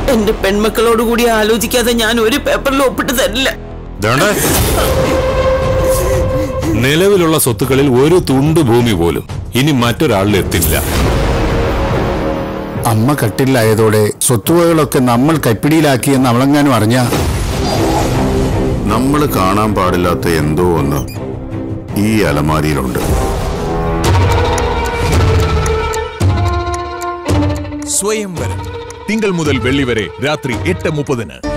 എന്റെ പെൺമക്കളോട് കൂടി ആലോചിക്കാതെ ഞാൻ ഒരു പേപ്പറിൽ ഒപ്പിട്ട് തരില്ല ദാണ്ടെ. നിലവിലുള്ള സ്വത്തുക്കളിൽ ഒരു തുണ്ട് ഭൂമി പോലും ഇനി മറ്റൊരാളിൽ എത്തില്ല അമ്മ കട്ടിലായതോടെ സ്വത്തുവകളൊക്കെ നമ്മൾ കൈപ്പിടിയിലാക്കിയെന്ന് അവളെങ്ങാനും അറിഞ്ഞ നമ്മൾ കാണാൻ പാടില്ലാത്ത എന്തോ ഒന്ന് ഈ അലമാരിയിലുണ്ട് സ്വയംവരം തിങ്കൾ മുതൽ വെള്ളി വരെ രാത്രി എട്ട് മുപ്പതിന്